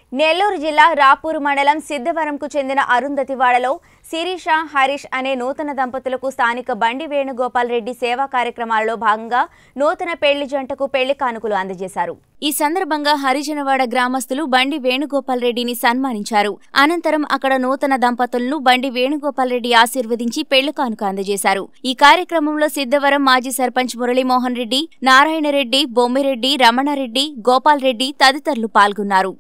నెల్లూరు జిల్లా రాపూరు మండలం సిద్ధవరంకు చెందిన అరుంధతివాడలో శిరీష హరీష్ అనే నూతన దంపతులకు స్థానిక బండి వేణుగోపాల్ రెడ్డి సేవా కార్యక్రమాలలో భాగంగా నూతన పెళ్లి జంటకు పెళ్లి కానుకలు అందజేశారు ఈ సందర్భంగా హరిజనవాడ గ్రామస్తులు బండి వేణుగోపాల్ రెడ్డిని సన్మానించారు అనంతరం అక్కడ నూతన దంపతులను బండి వేణుగోపాల్ రెడ్డి ఆశీర్వదించి పెళ్లి కానుక అందజేశారు ఈ కార్యక్రమంలో సిద్ధవరం మాజీ సర్పంచ్ మురళీమోహన్ రెడ్డి నారాయణరెడ్డి బొమ్మిరెడ్డి రమణారెడ్డి గోపాల్ రెడ్డి తదితరులు పాల్గొన్నారు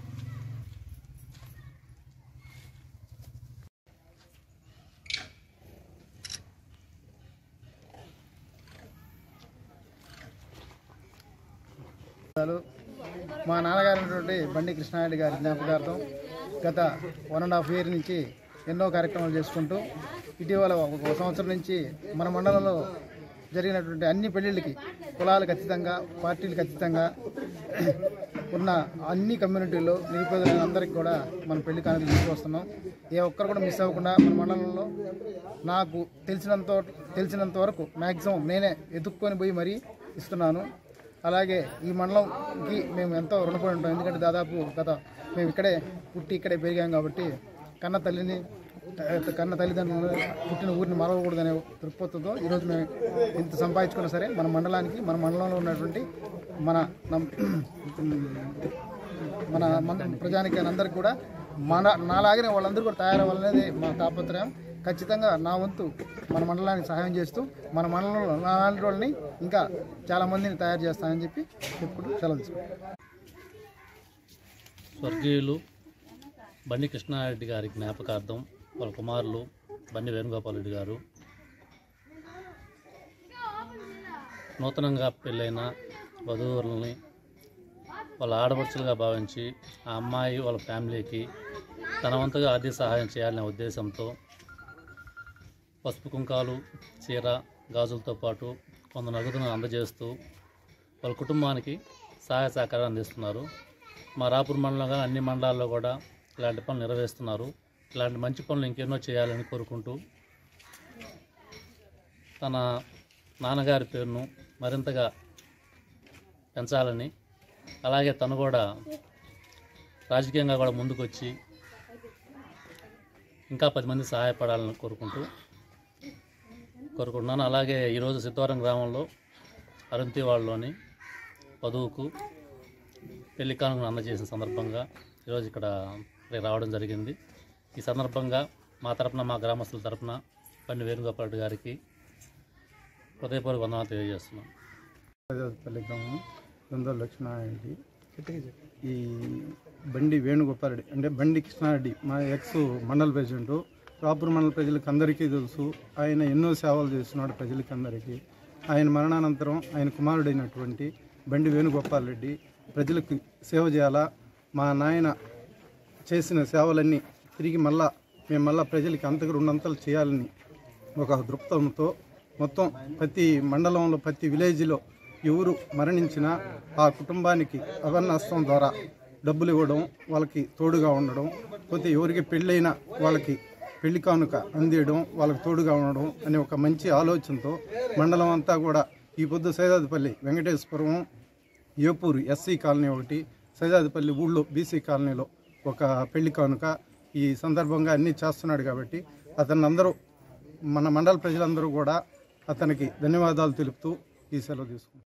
ధన్యవాదాలు. మా నాన్నగారు అయినటువంటి బండి కృష్ణారెడ్డి గారి జ్ఞాపకార్థం గత వన్ అండ్ హాఫ్ ఇయర్ నుంచి ఎన్నో కార్యక్రమాలు చేసుకుంటూ ఇటీవల ఒక సంవత్సరం నుంచి మన మండలంలో జరిగినటువంటి అన్ని పెళ్ళిళ్ళకి కులాలకు ఖచ్చితంగా పార్టీలకు ఖచ్చితంగా ఉన్న అన్ని కమ్యూనిటీల్లో నిరుపేదలందరికీ కూడా మనం పెళ్లి కానుకలు తీసుకొస్తున్నాం ఏ ఒక్కరు కూడా మిస్ అవ్వకుండా మన మండలంలో నాకు తెలిసినంత తెలిసినంత వరకు మ్యాక్సిమం నేనే ఎదుక్కొని పోయి మరీ ఇస్తున్నాను అలాగే ఈ మండలంకి మేము ఎంతో రుణపడి ఉంటాం ఎందుకంటే దాదాపు గత మేము ఇక్కడే పుట్టి ఇక్కడే పెరిగాం కాబట్టి కన్న తల్లిని త- కన్న తల్లిదండ్రులు పుట్టిన ఊరిని మరవకూడదనే దృక్పథంతో ఈరోజు మేము ఇంత సంపాదించుకున్నా సరే మన మండలానికి మన మండలంలో ఉన్నటువంటి మన నమ్- మన మన ప్రజానికి అందరికి కూడా మన నాలాగనే వాళ్ళందరూ కూడా తయారవ్వాలనేది మా తాపత్రయం ఖచ్చితంగా నా వంతు మన మండలానికి సహాయం చేస్తూ మన మండలంలో నా లాంటి వాళ్ళని ఇంకా చాలా మందిని తయారు చేస్తానని చెప్పి చెప్పుకుంటూ సెలవు తీసుకుంటాం స్వర్గీయులు బండి కృష్ణారెడ్డి గారి జ్ఞాపకార్థం వాళ్ళ కుమారులు బండి వేణుగోపాల్ రెడ్డి గారు నూతనంగా పెళ్ళైన వధువులని వాళ్ళ ఆడపడుచులుగా భావించి ఆ అమ్మాయి వాళ్ళ ఫ్యామిలీకి తన వంతుగా ఆర్థిక సహాయం చేయాలనే ఉద్దేశంతో పసుపు కుంకాలు చీర గాజులతో పాటు కొంత నగదును అందజేస్తూ వాళ్ళ కుటుంబానికి సహాయ సహకారం అందిస్తున్నారు మా రాపూర్ మండలం కానీ అన్ని మండలాల్లో కూడా ఇలాంటి పనులు నిర్వహిస్తున్నారు ఇలాంటి మంచి పనులు ఇంకెన్నో చేయాలని కోరుకుంటూ తన నాన్నగారి పేరును మరింతగా పెంచాలని అలాగే తను కూడా రాజకీయంగా కూడా ముందుకొచ్చి ఇంకా పది మంది సహాయపడాలని కోరుకుంటూ కోరుకుంటున్నాను అలాగే ఈరోజు సిద్ధవరం గ్రామంలో అరుంతి వాళ్ళలోని వధువుకు పెళ్లి కానుకను అందజేసిన సందర్భంగా ఈరోజు ఇక్కడ ఇక్కడికి రావడం జరిగింది ఈ సందర్భంగా మా తరపున మా గ్రామస్తుల తరపున బండి వేణుగోపాల్ రెడ్డి గారికి హృదయపూర్వక వందనాలు తెలియజేస్తున్నాం పల్లి గ్రామం దొందల లక్ష్మణారెడ్డి ఈ బండి వేణుగోపారెడ్డి అంటే బండి కృష్ణారెడ్డి మా ఎక్స్ మండల ప్రెసిడెంట్ రాపూర్ మండల ప్రజలకు అందరికీ తెలుసు ఆయన ఎన్నో సేవలు చేస్తున్నాడు ప్రజలకి అందరికీ ఆయన మరణానంతరం ఆయన కుమారుడైనటువంటి బండి వేణుగోపాల్ రెడ్డి ప్రజలకు సేవ చేయాలా మా నాయన చేసిన సేవలన్నీ తిరిగి మళ్ళా మేము మళ్ళా ప్రజలకి అంతకు రెండంతలు చేయాలని ఒక దృక్పథంతో మొత్తం ప్రతి మండలంలో ప్రతి విలేజ్లో ఎవరు మరణించినా ఆ కుటుంబానికి అవర్నస్తం ద్వారా డబ్బులు ఇవ్వడం వాళ్ళకి తోడుగా ఉండడం పోతే ఎవరికి పెళ్ళైనా వాళ్ళకి పెళ్లి కానుక అందియడం వాళ్ళకి తోడుగా ఉండడం అనే ఒక మంచి ఆలోచనతో మండలం అంతా కూడా ఈ పొద్దు సైదాదిపల్లి వెంకటేశ్వరం ఏపూరు ఎస్సీ కాలనీ ఒకటి సైదాదిపల్లి ఊళ్ళో బీసీ కాలనీలో ఒక పెళ్లి కానుక ఈ సందర్భంగా అన్నీ చేస్తున్నాడు కాబట్టి అతన్ని అందరూ మన మండల ప్రజలందరూ కూడా అతనికి ధన్యవాదాలు తెలుపుతూ ఈ సెలవు తీసుకుంటాం